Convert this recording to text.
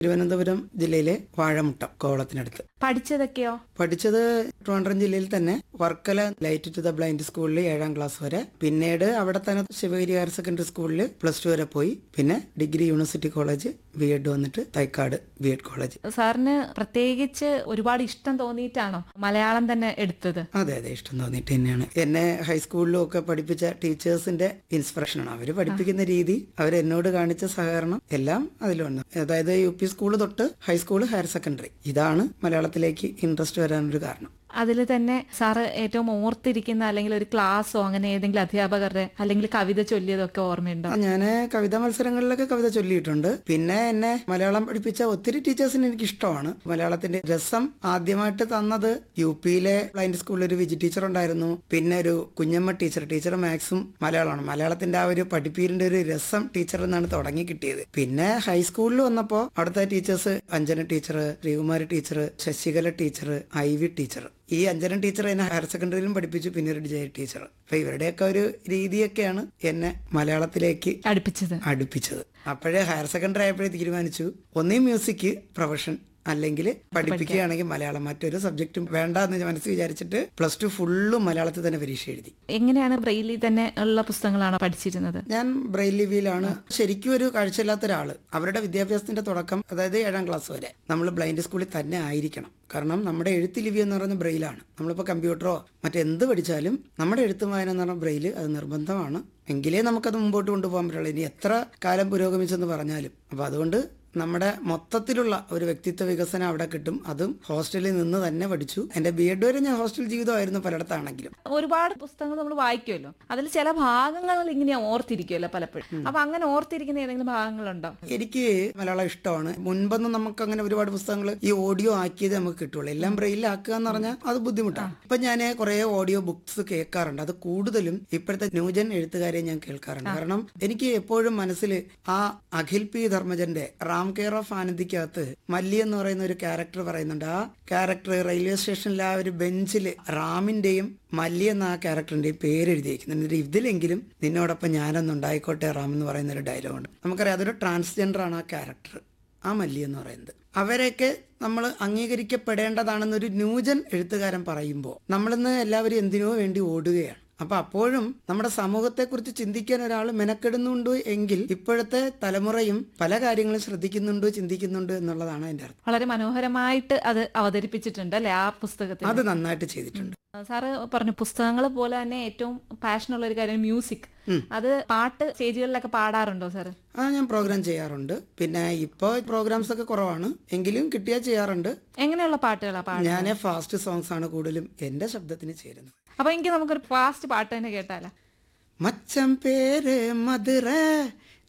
തിരുവനന്തപുരം ജില്ലയിലെ വാഴമുട്ടം കോവളത്തിനടുത്ത് പഠിച്ചതൊക്കെയോ പഠിച്ചത് ട്രിവാൻഡ്രം ജില്ലയിൽ തന്നെ Varkala light to the blind സ്കൂളിൽ ഏഴാം ക്ലാസ് വരെ പിന്നീട് അവിടെ തന്നെ ശിവഗിരി ഹയർ സെക്കൻഡറി സ്കൂളിൽ പ്ലസ് ടു വരെ പോയി പിന്നെ degree university college B Ed വന്നിട്ട് തൈക്കാട് ബി എഡ് കോളേജ് സാറിന് പ്രത്യേകിച്ച് ഒരുപാട് ഇഷ്ടം തോന്നിയിട്ടാണോ മലയാളം തന്നെ എടുത്തത് അതെ അതെ ഇഷ്ടം തോന്നിയിട്ട് തന്നെയാണ് എന്നെ ഹൈസ്കൂളിലും ഒക്കെ പഠിപ്പിച്ച ടീച്ചേഴ്സിന്റെ ഇൻസ്പിറേഷനാണ് അവർ പഠിപ്പിക്കുന്ന രീതി അവർ എന്നോട് കാണിച്ച സഹകരണം എല്ലാം അതിലുണ്ട് അതായത് യു പി സ്കൂൾ തൊട്ട് ഹൈസ്കൂൾ ഹയർ സെക്കൻഡറി ഇതാണ് മലയാളത്തിലേക്ക് ഇൻട്രസ്റ്റ് വരാനൊരു കാരണം അതിൽ തന്നെ സാറ് ഏറ്റവും ഓർത്തിരിക്കുന്ന അല്ലെങ്കിൽ ഒരു ക്ലാസ്സോ അങ്ങനെ ഏതെങ്കിലും അധ്യാപകരുടെ അല്ലെങ്കിൽ കവിത ചൊല്ലിയതൊക്കെ ഓർമ്മയുണ്ടോ ഞാൻ കവിതാ മത്സരങ്ങളിലൊക്കെ കവിത ചൊല്ലിയിട്ടുണ്ട് പിന്നെ എന്നെ മലയാളം പഠിപ്പിച്ച ഒത്തിരി ടീച്ചേഴ്സിന് എനിക്ക് ഇഷ്ടമാണ് മലയാളത്തിന്റെ രസം ആദ്യമായിട്ട് തന്നത് യു പിയിലെ ബ്ലൈൻഡ് സ്കൂളിൽ ഒരു വിജി ടീച്ചർ ഉണ്ടായിരുന്നു പിന്നെ ഒരു കുഞ്ഞമ്മ ടീച്ചർ ടീച്ചർ മാത്സും മലയാളമാണ് മലയാളത്തിന്റെ ആ ഒരു പഠിപ്പീരിന്റെ ഒരു രസം ടീച്ചറിൽ നിന്നാണ് തുടങ്ങി കിട്ടിയത് പിന്നെ ഹൈസ്കൂളിൽ വന്നപ്പോൾ അവിടുത്തെ teachers Anjana teacher Sreekumari teacher Sasikala teacher I V teacher ഈ അഞ്ജന ടീച്ചർ എന്നെ ഹയർ സെക്കൻഡറിയിലും പഠിപ്പിച്ചു പിന്നീട് ജയ ടീച്ചർ അപ്പൊ ഇവരുടെയൊക്കെ ഒരു രീതിയൊക്കെയാണ് എന്നെ മലയാളത്തിലേക്ക് അടുപ്പിച്ചത് അടുപ്പിച്ചത് അപ്പോഴേ ഹയർ സെക്കൻഡറി ആയപ്പോഴേ തീരുമാനിച്ചു ഒന്നേ മ്യൂസിക് പ്രൊഫഷൻ അല്ലെങ്കിൽ പഠിപ്പിക്കുകയാണെങ്കിൽ മലയാളം മറ്റൊരു സബ്ജക്റ്റും വേണ്ട എന്ന് മനസ്സ് വിചാരിച്ചിട്ട് പ്ലസ് ടു ഫുള്ളും മലയാളത്തിൽ തന്നെ പരീക്ഷ എഴുതി എങ്ങനെയാണ് ബ്രെയിലി തന്നെ ഉള്ള പുസ്തകങ്ങളാണോ പഠിച്ചിരുന്നത് ഞാൻ ബ്രെയിൽ ലിപിയിലാണ് ശരിക്കും ഒരു കാഴ്ചയില്ലാത്ത ഒരാള് അവരുടെ വിദ്യാഭ്യാസത്തിന്റെ തുടക്കം അതായത് ഏഴാം ക്ലാസ് വരെ നമ്മൾ ബ്ലൈൻഡ് സ്കൂളിൽ തന്നെ ആയിരിക്കണം കാരണം നമ്മുടെ എഴുത്ത് ലിപി എന്ന് പറയുന്നത് ബ്രെയിലാണ് നമ്മളിപ്പോൾ കമ്പ്യൂട്ടറോ മറ്റെന്ത് പഠിച്ചാലും നമ്മുടെ എഴുത്തും വായന എന്ന് പറഞ്ഞാൽ ബ്രെയിൽ അത് നിർബന്ധമാണ് എങ്കിലേ നമുക്കത് മുമ്പോട്ട് കൊണ്ടുപോകാൻ പറ്റുള്ളൂ ഇനി എത്ര കാലം പുരോഗമിച്ചെന്ന് പറഞ്ഞാലും അപ്പോൾ അതുകൊണ്ട് നമ്മുടെ മൊത്തത്തിലുള്ള ഒരു വ്യക്തിത്വ വികസനം അവിടെ കിട്ടും അതും ഹോസ്റ്റലിൽ നിന്ന് തന്നെ പഠിച്ചു എൻ്റെ ബി എഡ് വരെ ഞാൻ ഹോസ്റ്റൽ ജീവിതമായിരുന്നു പലയിടത്താണെങ്കിലും ഒരുപാട് പുസ്തകങ്ങൾ നമ്മൾ വായിക്കുമല്ലോ അതിൽ ചില ഭാഗങ്ങൾ ഇങ്ങനെ ഓർത്തിരിക്കുമല്ലോ പലപ്പോഴും അപ്പൊ അങ്ങനെ ഓർത്തിരിക്കുന്ന ഏതെങ്കിലും ഭാഗങ്ങളുണ്ടോ എനിക്ക് മലയാളം ഇഷ്ടമാണ് മുൻപൊന്നും നമുക്ക് അങ്ങനെ ഒരുപാട് പുസ്തകങ്ങൾ ഈ ഓഡിയോ ആക്കിയത് നമുക്ക് കിട്ടുള്ളൂ എല്ലാം ബ്രെയിലാക്കുക എന്ന് പറഞ്ഞാൽ അത് ബുദ്ധിമുട്ടാണ് ഇപ്പൊ ഞാൻ കുറെ ഓഡിയോ ബുക്സ് കേൾക്കാറുണ്ട് അത് കൂടുതലും ഇപ്പോഴത്തെ ന്യൂജൻ എഴുത്തുകാരെ ഞാൻ കേൾക്കാറുണ്ട് കാരണം എനിക്ക് എപ്പോഴും മനസ്സിൽ ആ അഖിൽ പി ധർമ്മജന്റെ റാം കെയർ ഓഫ് ആനന്ദിക്കകത്ത് മല്ലി എന്ന് പറയുന്ന ഒരു ക്യാരക്ടർ പറയുന്നുണ്ട് ആ ക്യാരക്ടർ റെയിൽവേ സ്റ്റേഷനിലെ ആ ഒരു ബെഞ്ചിൽ റാമിന്റെയും മല്ലി എന്ന ആ ക്യാരക്ടറിന്റെയും പേര് എഴുതിയിരിക്കുന്നു എന്നിട്ട് ഇതിലെങ്കിലും നിന്നോടൊപ്പം ഞാനൊന്നും ഉണ്ടായിക്കോട്ടെ റാം എന്ന് പറയുന്ന ഒരു ഡയലോഗുണ്ട് നമുക്കറിയാം അതൊരു ട്രാൻസ്ജെൻഡർ ആണ് ആ ക്യാരക്ടർ ആ മല്ലി എന്ന് പറയുന്നത് അവരെയൊക്കെ നമ്മൾ അംഗീകരിക്കപ്പെടേണ്ടതാണെന്നൊരു ന്യൂജൻ എഴുത്തുകാരൻ പറയുമ്പോൾ നമ്മളിന്ന് എല്ലാവരും എന്തിനോ വേണ്ടി ഓടുകയാണ് അപ്പൊ അപ്പോഴും നമ്മുടെ സമൂഹത്തെക്കുറിച്ച് ചിന്തിക്കാൻ ഒരാൾ മെനക്കെടുന്നുണ്ട് എങ്കിൽ ഇപ്പോഴത്തെ തലമുറയും പല കാര്യങ്ങളും ശ്രദ്ധിക്കുന്നുണ്ട് ചിന്തിക്കുന്നുണ്ട് എന്നുള്ളതാണ് അതിന്റെ അർത്ഥം വളരെ മനോഹരമായിട്ട് അത് അവതരിപ്പിച്ചിട്ടുണ്ട് അല്ലെ ആ പുസ്തകത്തിൽ അത് നന്നായിട്ട് ചെയ്തിട്ടുണ്ട് സാറ് പറഞ്ഞു പുസ്തകങ്ങൾ പോലെ തന്നെ ഏറ്റവും പാഷനുള്ള ഒരു കാര്യം മ്യൂസിക് അത് പാട്ട് സ്റ്റേജുകളിലൊക്കെ പാടാറുണ്ടോ സാറ് ആ ഞാൻ പ്രോഗ്രാം ചെയ്യാറുണ്ട് പിന്നെ ഇപ്പോൾ പ്രോഗ്രാംസ് ഒക്കെ കുറവാണ് എങ്കിലും കിട്ടിയാൽ ചെയ്യാറുണ്ട് എങ്ങനെയുള്ള പാട്ടുകളാ പാടുന്നത് ഞാൻ ഫാസ്റ്റ് സോങ്സ് ആണ് കൂടുതലും എന്റെ ശബ്ദത്തിന് ചേരുന്നത് അപ്പൊ എനിക്ക് നമുക്കൊരു ഫാസ്റ്റ് പാട്ട് തന്നെ കേട്ടാലോ മച്ചം പേര് മധുര